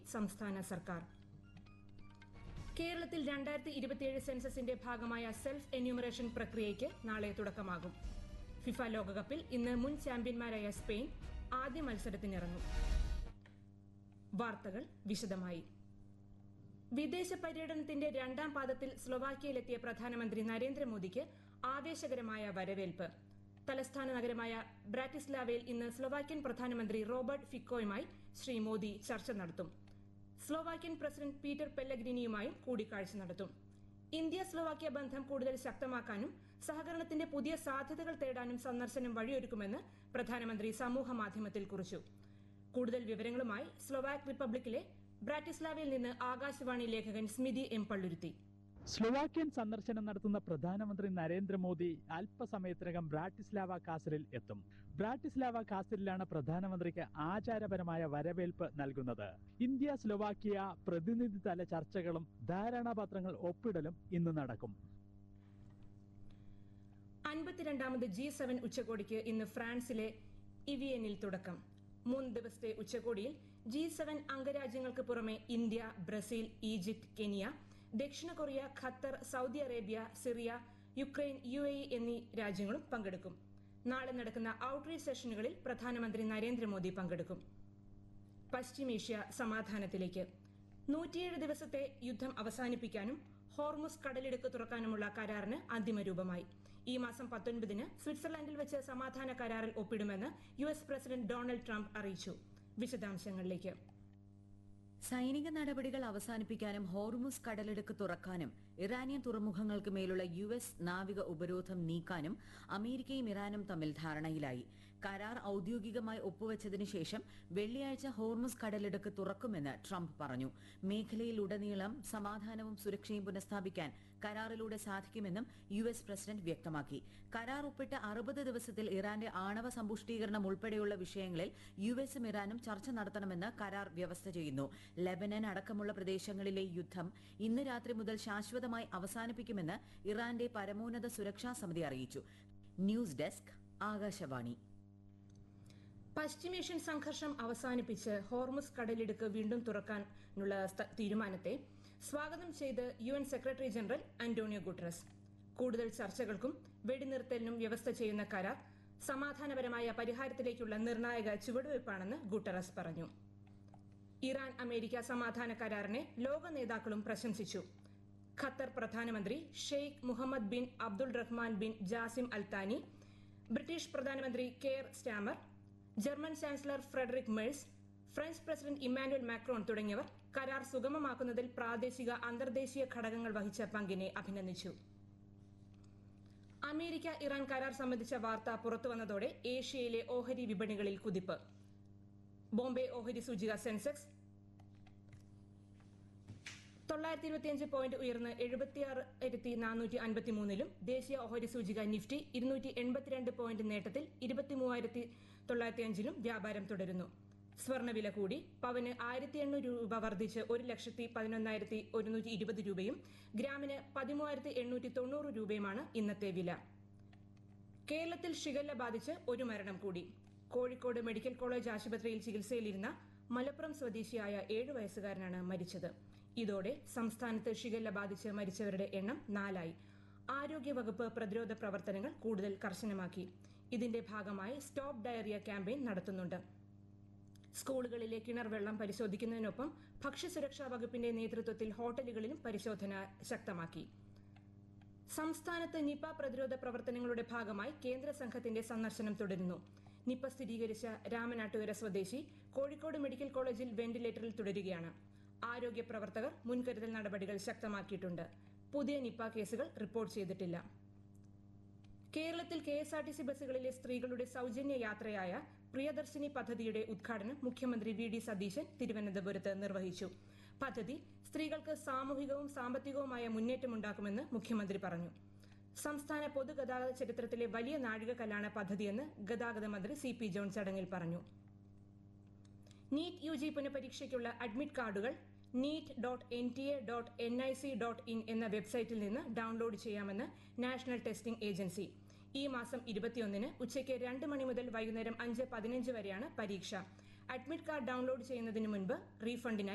സംസ്ഥാന സർക്കാർ കേരളത്തിൽ രണ്ടായിരത്തി ഇരുപത്തിയേഴ് സെൻസസിന്റെ ഭാഗമായ സെൽഫ് എന്യൂമറേഷൻ പ്രക്രിയയ്ക്ക് നാളെ തുടക്കമാകും ഫിഫ ലോകകപ്പിൽ ഇന്ന് മുൻ ചാമ്പ്യന്മാരായ സ്പെയിൻ ആദ്യ മത്സരത്തിനിറങ്ങും വാർത്തകൾ വിശദമായി വിദേശ പര്യടനത്തിന്റെ രണ്ടാം പാദത്തിൽ സ്ലൊവാക്യയിലെത്തിയ പ്രധാനമന്ത്രി നരേന്ദ്രമോദിക്ക് ആവേശകരമായ വരവേൽപ്പ് തലസ്ഥാന നഗരമായ ബ്രാറ്റിസ്ലാവയിൽ ഇന്ന് സ്ലൊവാക്യൻ പ്രധാനമന്ത്രി റോബർട്ട് ഫിക്കോയുമായി ശ്രീ മോദി ചർച്ച നടത്തും സ്ലൊവാക്യൻ പ്രസിഡന്റ് പീറ്റർ പെല്ലഗ്രിനിയുമായും കൂടിക്കാഴ്ച നടത്തും ഇന്ത്യ സ്ലൊവാക്യ ബന്ധം കൂടുതൽ ശക്തമാക്കാനും സഹകരണത്തിന്റെ പുതിയ സാധ്യതകൾ തേടാനും സന്ദർശനം വഴിയൊരുക്കുമെന്ന് പ്രധാനമന്ത്രി സമൂഹ മാധ്യമത്തിൽ കുറിച്ചു കൂടുതൽ വിവരങ്ങളുമായി സ്ലൊവാക് റിപ്പബ്ലിക്കിലെ ബ്രാറ്റിസ്ലാവയിൽ നിന്ന് ആകാശവാണി ലേഖകൻ സ്മിതി എം പള്ളുരുത്തി സ്ലൊവാക്യൻ സന്ദർശനം നടത്തുന്ന പ്രധാനമന്ത്രി നരേന്ദ്രമോദി അല്പസമയത്തിനകം ബ്രാറ്റിസ്ലാവ കാസലിൽ എത്തും ബ്രാറ്റിസ്ലാവ കാസലിലാണ് പ്രധാനമന്ത്രിക്ക് ആചാരപരമായ വരവേൽപ്പ് നൽകുന്നത് ഇന്ത്യ സ്ലൊവാക്യ പ്രതിനിധിതല ചർച്ചകളും ധാരണാപത്രങ്ങൾ ഒപ്പിടലും ഇന്ന് നടക്കും അൻപത്തിരണ്ടാമത് ജി സെവൻ ഉച്ചകോടിക്ക് ഇന്ന് ഫ്രാൻസിലെ ഇവിയനിൽ തുടക്കം മൂന്ന് ദിവസത്തെ ഉച്ചകോടിയിൽ ജി സെവൻ അംഗരാജ്യങ്ങൾക്ക് പുറമെ ഇന്ത്യ ബ്രസീൽ ഈജിപ്ത് കെനിയ ദക്ഷിണ Korea Qatar Saudi Arabia Syria Ukraine U A എന്നീ രാജ്യങ്ങളും പങ്കെടുക്കും നാളെ നടക്കുന്ന ഔട്ട്റീച്ച് സെഷനുകളിൽ പ്രധാനമന്ത്രി നരേന്ദ്രമോദി പങ്കെടുക്കും പശ്ചിമേഷ്യ സമാധാനത്തിലേക്ക് നൂറ്റിയേഴ് ദിവസത്തെ യുദ്ധം അവസാനിപ്പിക്കാനും ഹോർമുസ് കടലിടുക്ക് തുറക്കാനുമുള്ള കരാറിന് അന്തിമ രൂപമായി ഈ മാസം പത്തൊൻപതിന് സ്വിറ്റ്സർലൻഡിൽ വെച്ച് സമാധാന കരാറിൽ ഒപ്പിടുമെന്ന് U S president Donald Trump അറിയിച്ചു വിശദാംശങ്ങളിലേക്ക് സൈനിക നടപടികൾ അവസാനിപ്പിക്കാനും ഹോർമുസ് കടലിടുക്ക് തുറക്കാനും ഇറാനിയൻ തുറമുഖങ്ങൾക്ക് മേലുള്ള യു എസ് നാവിക ഉപരോധം നീക്കാനും അമേരിക്കയും ഇറാനും തമ്മിൽ ധാരണയിലായി കരാർ ഔദ്യോഗികമായി ഒപ്പുവച്ചതിനു ശേഷം വെള്ളിയാഴ്ച ഹോർമുസ് കടലിടുക്ക് തുറക്കുമെന്ന് ട്രംപ് പറഞ്ഞു മേഖലയിലുടനീളം സമാധാനവും സുരക്ഷയും പുനഃസ്ഥാപിക്കാൻ കരാറിലൂടെ സാധിക്കുമെന്നും യു എസ് പ്രസിഡന്റ് വ്യക്തമാക്കി കരാർ ഒപ്പിട്ട് അറുപത് ദിവസത്തിൽ ഇറാന്റെ ആണവ സമ്പുഷ്ടീകരണം ഉൾപ്പെടെയുള്ള വിഷയങ്ങളിൽ യു എസും ഇറാനും ചർച്ച നടത്തണമെന്ന് കരാർ വ്യവസ്ഥ ചെയ്യുന്നു ലെബനൻ അടക്കമുള്ള പ്രദേശങ്ങളിലെ യുദ്ധം ഇന്ന് രാത്രി മുതൽ ശാശ്വതമായി അവസാനിപ്പിക്കുമെന്ന് ഇറാന്റെ പരമോന്നത സുരക്ഷാ സമിതി അറിയിച്ചു ന്യൂസ് ഡെസ്ക് ആകാശവാണി പശ്ചിമേഷ്യൻ സംഘർഷം അവസാനിപ്പിച്ച് ഹോർമുസ് കടലിടുക്ക് വീണ്ടും തുറക്കാനുള്ള സ്ഥ- തീരുമാനത്തെ സ്വാഗതം ചെയ്ത് U N secretary general Antonio Guterres കൂടുതൽ ചർച്ചകൾക്കും വെടിനിർത്തലിനും വ്യവസ്ഥ ചെയ്യുന്ന കരാർ സമാധാനപരമായ പരിഹാരത്തിലേക്കുള്ള നിർണായക ചുവടുവയ്പ്പാണെന്ന് ഗുട്ടറസ് പറഞ്ഞു ഇറാൻ അമേരിക്ക സമാധാന കരാറിനെ ലോക നേതാക്കളും പ്രശംസിച്ചു ഖത്തർ പ്രധാനമന്ത്രി Sheikh Mohammed bin Abdul Rahman bin Jassim Al Thani British പ്രധാനമന്ത്രി Keir Starmer German chancellor Friedrich Merz French president Emmanuel Macron തുടങ്ങിയവർ കരാർ സുഗമമാക്കുന്നതിൽ പ്രാദേശിക അന്തർദേശീയ ഘടകങ്ങൾ വഹിച്ച പങ്കിനെ അഭിനന്ദിച്ചു അമേരിക്ക ഇറാൻ കരാർ സംബന്ധിച്ച വാർത്ത പുറത്തുവന്നതോടെ ഏഷ്യയിലെ ഓഹരി വിപണികളിൽ കുതിപ്പ് ബോംബെ ഓഹരി സൂചിക സെൻസെക്സ് തൊള്ളായിരത്തി ഇരുപത്തിയഞ്ച് പോയിന്റ് ഉയർന്ന് എഴുപത്തിയാറായിരത്തി നാനൂറ്റി അൻപത്തി മൂന്നിലും ദേശീയ ഓഹരി സൂചിക നിഫ്റ്റി ഇരുന്നൂറ്റി എൺപത്തിരണ്ട് പോയിന്റ് നേട്ടത്തിൽ ഇരുപത്തിമൂവായിരത്തി തൊള്ളായിരത്തി അഞ്ചിലും വ്യാപാരം തുടരുന്നു സ്വർണ്ണവില കൂടി പവന് ആയിരത്തി എണ്ണൂറ് രൂപ വർദ്ധിച്ച് ഒരു ലക്ഷത്തി പതിനൊന്നായിരത്തി ഒരുന്നൂറ്റി ഇരുപത് രൂപയും ഗ്രാമിന് പതിമൂവായിരത്തി എണ്ണൂറ്റി തൊണ്ണൂറ് രൂപയുമാണ് ഇന്നത്തെ വില കേരളത്തിൽ ഷിഗല്ല ബാധിച്ച് ഒരു മരണം കൂടി കോഴിക്കോട് മെഡിക്കൽ കോളേജ് ആശുപത്രിയിൽ ചികിത്സയിലിരുന്ന മലപ്പുറം സ്വദേശിയായ ഏഴു വയസ്സുകാരനാണ് മരിച്ചത് ഇതോടെ സംസ്ഥാനത്ത് ഷിഗല്ല ബാധിച്ച് മരിച്ചവരുടെ എണ്ണം നാലായി ആരോഗ്യവകുപ്പ് പ്രതിരോധ പ്രവർത്തനങ്ങൾ കൂടുതൽ കർശനമാക്കി ഇതിന്റെ ഭാഗമായി സ്റ്റോപ്പ് ഡയറിയ ക്യാമ്പയിൻ നടത്തുന്നുണ്ട് സ്കൂളുകളിലെ കിണർ വെള്ളം പരിശോധിക്കുന്നതിനൊപ്പം ഭക്ഷ്യസുരക്ഷാ വകുപ്പിന്റെ നേതൃത്വത്തിൽ ഹോട്ടലുകളിലും പരിശോധന ശക്തമാക്കി സംസ്ഥാനത്ത് നിപ പ്രതിരോധ പ്രവർത്തനങ്ങളുടെ ഭാഗമായി കേന്ദ്ര സംഘത്തിന്റെ സന്ദർശനം തുടരുന്നു നിപ സ്ഥിരീകരിച്ച രാമനാട്ടുകര സ്വദേശി കോഴിക്കോട് മെഡിക്കൽ കോളേജിൽ വെന്റിലേറ്ററിൽ തുടരുകയാണ് ആരോഗ്യ പ്രവർത്തകർ മുൻകരുതൽ നടപടികൾ ശക്തമാക്കിയിട്ടുണ്ട് പുതിയ നിപ കേസുകൾ റിപ്പോർട്ട് ചെയ്തിട്ടില്ല കേരളത്തിൽ K S R T C ബസ്സുകളിലെ സ്ത്രീകളുടെ സൗജന്യ യാത്രയായ പ്രിയദർശിനി പദ്ധതിയുടെ ഉദ്ഘാടനം മുഖ്യമന്ത്രി വി ഡി സതീശൻ തിരുവനന്തപുരത്ത് നിർവഹിച്ചു പദ്ധതി സ്ത്രീകൾക്ക് സാമൂഹികവും സാമ്പത്തികവുമായ മുന്നേറ്റമുണ്ടാക്കുമെന്ന് മുഖ്യമന്ത്രി പറഞ്ഞു സംസ്ഥാന പൊതുഗതാഗത ചരിത്രത്തിലെ വലിയ നാഴികക്കല്ലാണ് പദ്ധതിയെന്ന് ഗതാഗത മന്ത്രി സി പി ജോൺ ചടങ്ങിൽ പറഞ്ഞു നീറ്റ് യു ജി പുനഃപരീക്ഷയ്ക്കുള്ള അഡ്മിറ്റ് കാർഡുകൾ NEET dot N T A dot N I C dot in എന്ന വെബ്സൈറ്റിൽ നിന്ന് ഡൗൺലോഡ് ചെയ്യാമെന്ന് നാഷണൽ ടെസ്റ്റിംഗ് ഏജൻസി ഈ മാസം ഇരുപത്തിയൊന്നിന് ഉച്ചയ്ക്ക് രണ്ട് മണി മുതൽ വൈകുന്നേരം അഞ്ച് പതിനഞ്ച് വരെയാണ് പരീക്ഷ അഡ്മിറ്റ് കാർഡ് ഡൗൺലോഡ് ചെയ്യുന്നതിന് മുൻപ് റീഫണ്ടിനായി